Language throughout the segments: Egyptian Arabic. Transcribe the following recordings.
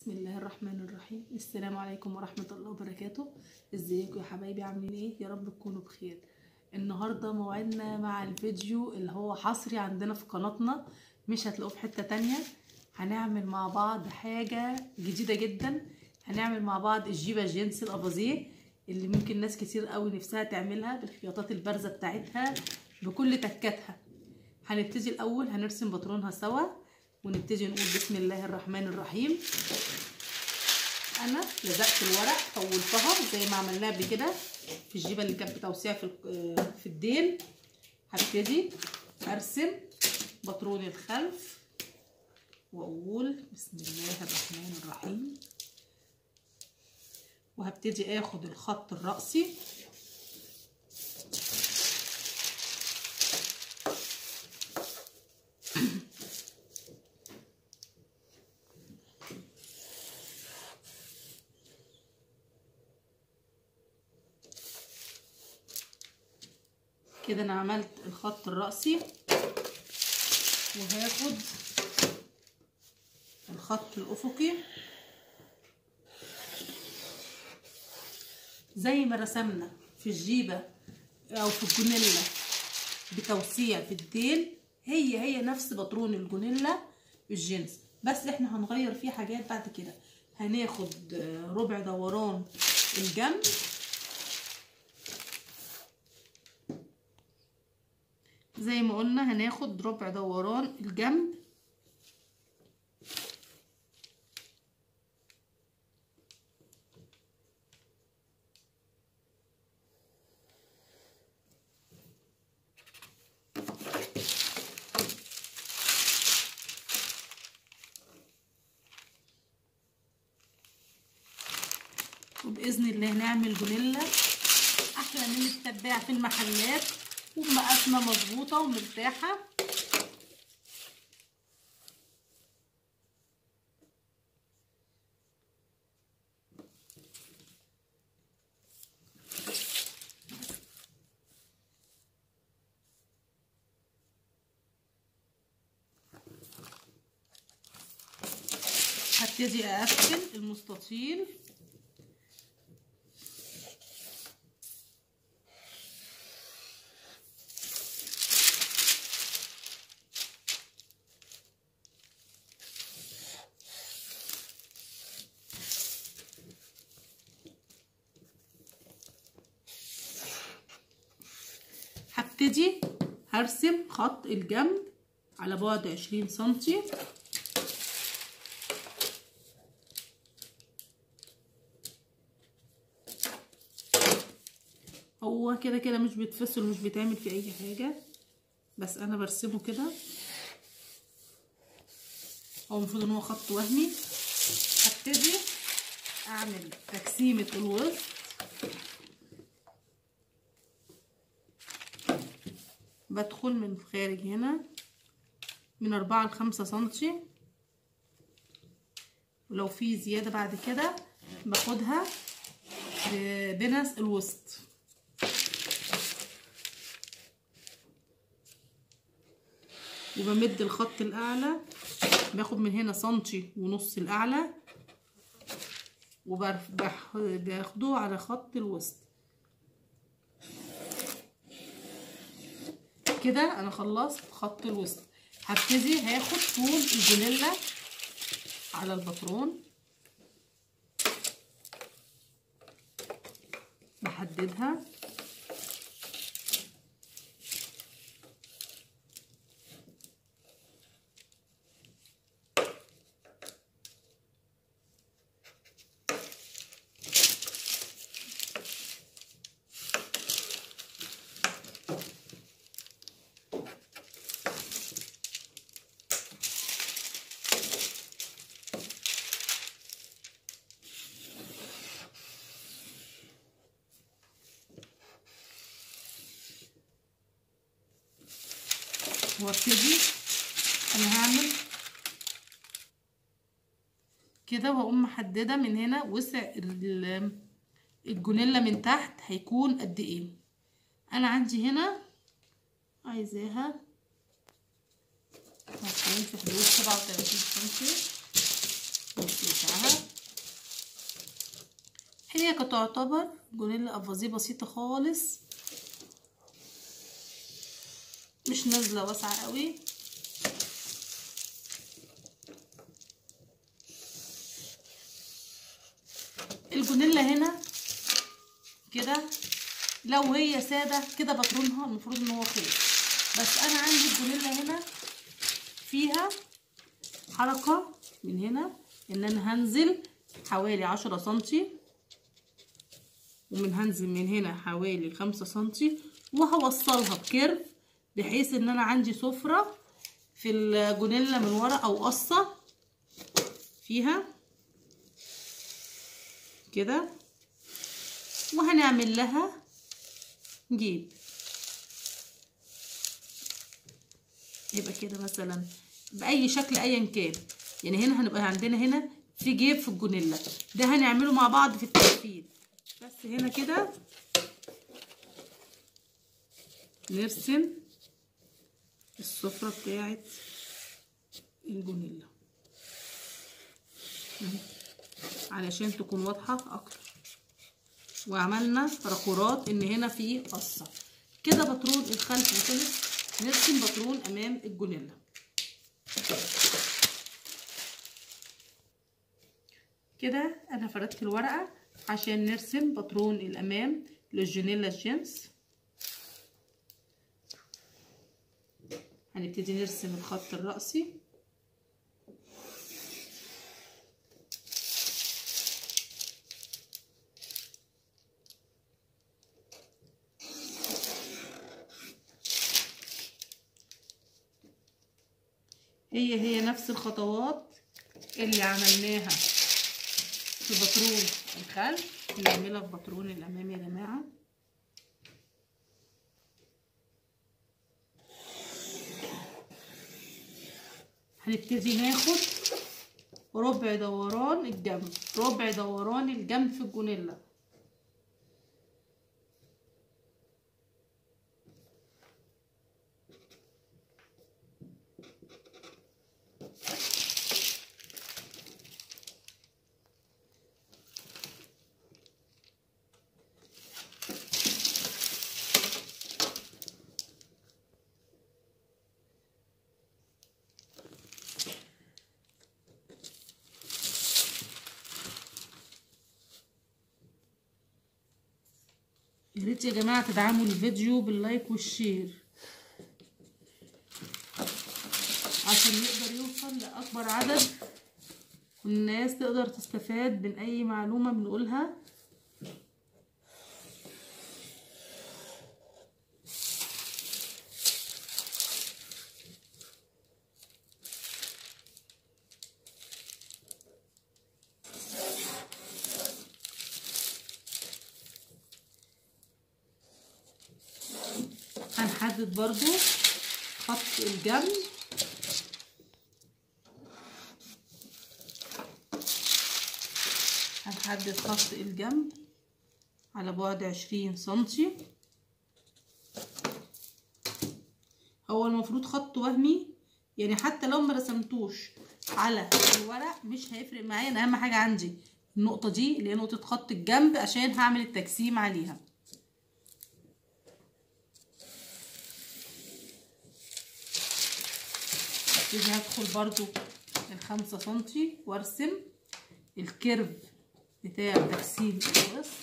بسم الله الرحمن الرحيم السلام عليكم ورحمة الله وبركاته ازيكم يا حبايبي عاملين ايه يا رب تكونوا بخير النهاردة موعدنا مع الفيديو اللي هو حصري عندنا في قناتنا مش هتلاقوه في حتة تانية هنعمل مع بعض حاجة جديدة جدا هنعمل مع بعض الجيبة جينس الأبازيه اللي ممكن ناس كتير قوي نفسها تعملها بالخياطات البارزة بتاعتها بكل تكاتها هنبتدي الأول هنرسم بطرونها سوا ونبتدي نقول بسم الله الرحمن الرحيم انا لزقت الورق طولتها زي ما عملناها قبل كده في الجيبه اللي كانت بتوسيع في في الديل هبتدي ارسم بطرون الخلف واقول بسم الله الرحمن الرحيم وهبتدي اخد الخط الرأسي كده انا عملت الخط الرأسي وهاخد الخط الافقي زي ما رسمنا في الجيبة او في الجونيلا بتوسيع في الديل هي هي نفس بطرون الجونيلا الجنس بس احنا هنغير فيه حاجات بعد كده هناخد ربع دوران الجنب زي ما قلنا هناخد ربع دوران الجنب وبإذن الله نعمل جونيلا أحلى من التباع في المحلات ومقاسنا مظبوطه ومرتاحه هبتدي اقفل المستطيل هبتدي هرسم خط الجنب على بعد عشرين سنتي هو كده كده مش بيتفصل مش بيتعمل في اي حاجة بس انا برسمه كده هو المفروض ان هو خط وهمي هبتدي اعمل تقسيمة الوسط بدخل من الخارج هنا من أربعة لخمسة سنتي ولو في زيادة بعد كده باخدها بنس الوسط وبمد الخط الأعلى باخد من هنا سنتي ونص الأعلى وباخده على خط الوسط كده انا خلصت خط الوسط هبتدي هاخد طول الجونيلا على البطرون بحددها وابتدي انا هعمل كده واقوم محدده من هنا وسع الجونيلا من تحت هيكون قد ايه انا عندي هنا عايزاها هتكون في حدود سبعة وتلاتين سنتي الوش بتاعها هي تعتبر جونيلا افازيه بسيطة خالص مش نازلة واسعة قوي الجونيلا هنا كده لو هي سادة كده بطرونها المفروض ان هو خلص بس انا عندي الجونيلا هنا فيها حركة من هنا ان انا هنزل حوالي عشرة سنتي ومن هنزل من هنا حوالي خمسة سنتي وهوصلها بكيرف بحيث ان انا عندي سفرة في الجونيلا من ورا او قصة فيها كده وهنعمل لها جيب يبقى كده مثلا باي شكل ايا كان يعني هنا هنبقى عندنا هنا في جيب في الجونيلا ده هنعمله مع بعض في التنفيذ بس هنا كده نرسم السفرة بتاعت الجونيلا علشان تكون واضحة اكتر وعملنا راكورات ان هنا في قصة كده باترون الخلف خلص نرسم باترون امام الجونيلا كده انا فردت الورقة عشان نرسم باترون الامام للجونيلا الجينز هنبتدي نرسم الخط الرأسي هي هي نفس الخطوات اللي عملناها في باترون الخلف نعملها في باترون الامام يا جماعه هنبتدي ناخد ربع دوران الجنب ربع دوران الجنب في الجونيلا يا ريت يا جماعه تدعموا الفيديو باللايك والشير عشان يقدر يوصل لاكبر عدد والناس تقدر تستفاد من اي معلومه بنقولها هنحدد برضو خط الجنب هنحدد خط الجنب على بعد عشرين سنتي هو المفروض خط وهمي يعني حتى لو ما رسمتوش على الورق مش هيفرق معايا انا اهم حاجه عندي النقطه دي اللي هي نقطه خط الجنب عشان هعمل التجسيم عليها ابتدي هدخل برضو الخمسة سنتي وارسم الكيرف بتاع تجسيم الوسط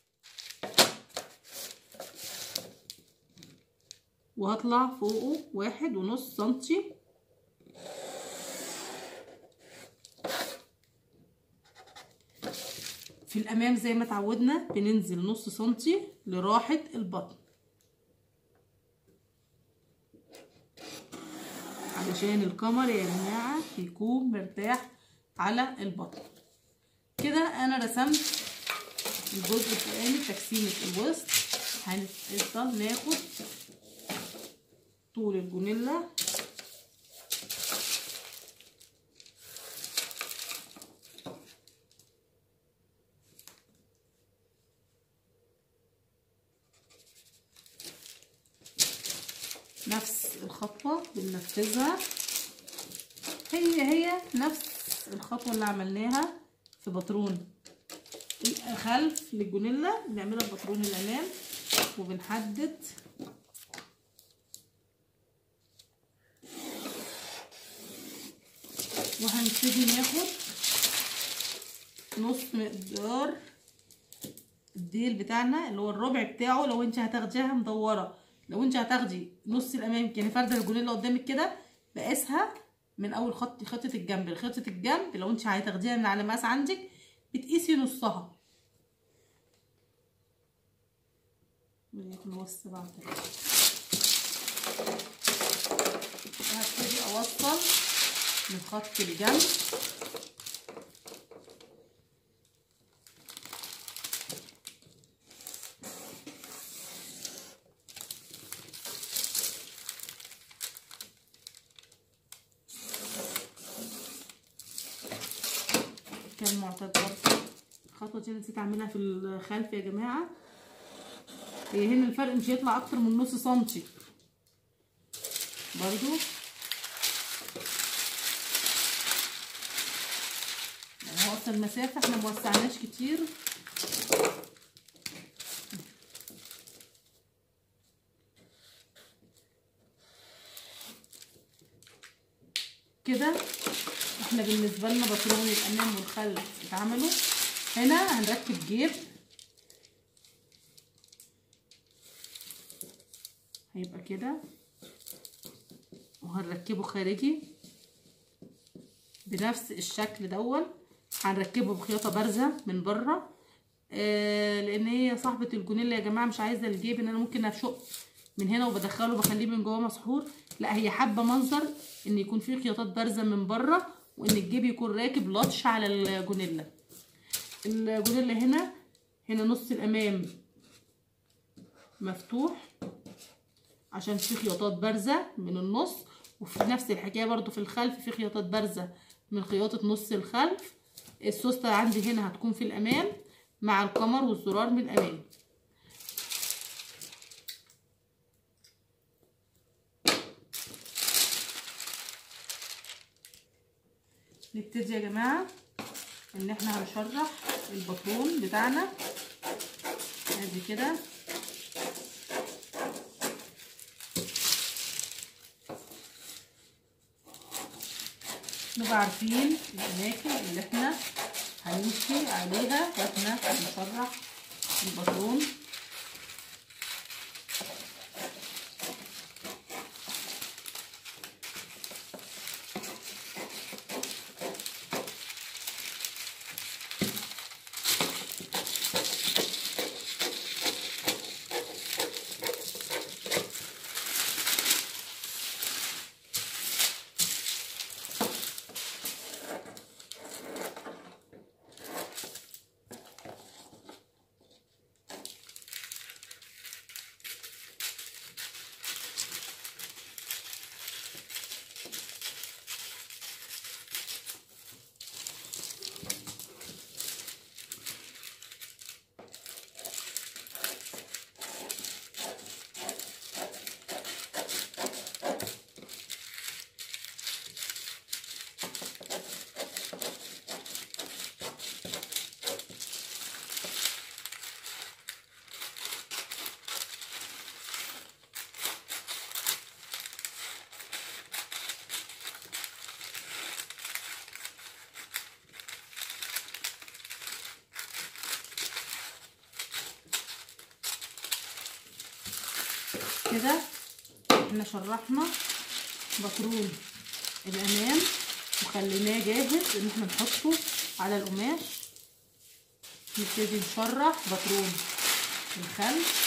وهطلع فوقه واحد ونص سنتي في الامام زي ما اتعودنا بننزل نص سنتي لراحة البطن علشان القمر يا جماعة يكون مرتاح على البطن كده انا رسمت الجزء الفوقاني تجسيمة الوسط هنفضل ناخد طول الجونيلا نفس الخطوة بننفذها هي هي نفس الخطوه اللي عملناها في بطرون الخلف للجونيلا بنعملها في بطرون الامام وبنحدد وهنبتدي ناخد نص مقدار الديل بتاعنا اللي هو الربع بتاعه لو انت هتاخديها مدوره لو انت هتاخدي نص الامام يعني فرده الجونيلا قدامك كده بقيسها من اول خط خطه الجنب لخطه الجنب لو انت هتاخديها من على مقاس عندك بتقيسي نصها وليكن هو السبعة هبتدي اوصل من خط الجنب كان معتاد برضه الخطوه دي نسيت اعملها في الخلف يا جماعه هي هنا الفرق مش هيطلع اكتر من نص سنتي برضو يعني هو اصلا المسافه احنا موسعناش كتير كده احنا بالنسبه لنا بطرون الامام والخلف اتعملوا هنا هنركب جيب هيبقى كده وهنركبه خارجي بنفس الشكل دون هنركبه بخياطه بارزه من بره آه لان هي صاحبه الجونيلا يا جماعه مش عايزه الجيب ان انا ممكن اشق من هنا وبدخله بخليه من جوه مسحور لا هي حابه منظر ان يكون فيه خياطات بارزه من بره وان الجيب يكون راكب لطش على الجونيلا الجونيلا هنا هنا نص الامام مفتوح عشان في خياطات بارزة من النص وفي نفس الحكاية برضو في الخلف في خياطات بارزة من خياطة نص الخلف السوستة عندي هنا هتكون في الأمام مع القمر والزرار من الأمام نبتدي يا جماعة ان احنا هنشرح البطرون بتاعنا ادي كده نبقى عارفين الأماكن اللي احنا هنمشي عليها واحنا بنشرح البطرون كده احنا شرحنا بطرون الامام وخليناه جاهز ان احنا نحطه على القماش نبتدي نشرح بطرون الخلف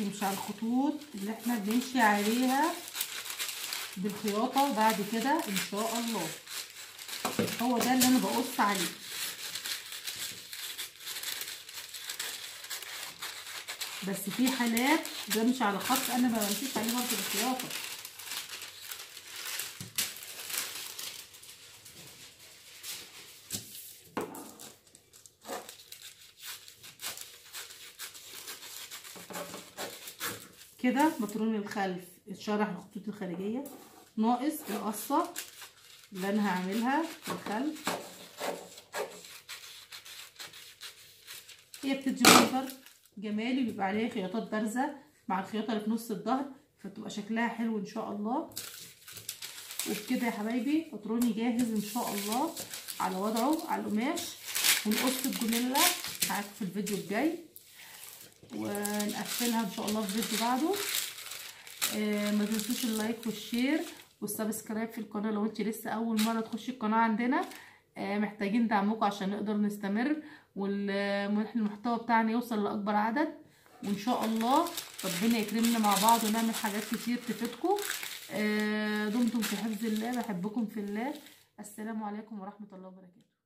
تمشي على الخطوط اللي احنا بنمشي عليها بالخياطة وبعد كده ان شاء الله هو ده اللي انا بقص عليه بس في حالات بمشي على خط انا ما بمشيش عليه برضه بالخياطة كده بطرون الخلف اتشرح الخطوط الخارجية ناقص القصة اللي انا هعملها في الخلف هي بتدي منظر جمالي بيبقى عليها خياطات بارزة مع الخياطة اللي في نص الظهر فتبقى شكلها حلو ان شاء الله وبكده يا حبايبي بطروني جاهز ان شاء الله على وضعه على القماش ونقص الجملة معاكم في الفيديو الجاي ونقفلها ان شاء الله في فيديو بعده آه ما تنسوش اللايك والشير والسبسكرايب في القناه لو انت لسه اول مره تخشي القناه عندنا آه محتاجين دعمكم عشان نقدر نستمر والمحتوى بتاعنا يوصل لاكبر عدد وان شاء الله ربنا يكرمنا مع بعض ونعمل حاجات كتير تفيدكم آه دمتم في حفظ الله بحبكم في الله السلام عليكم ورحمه الله وبركاته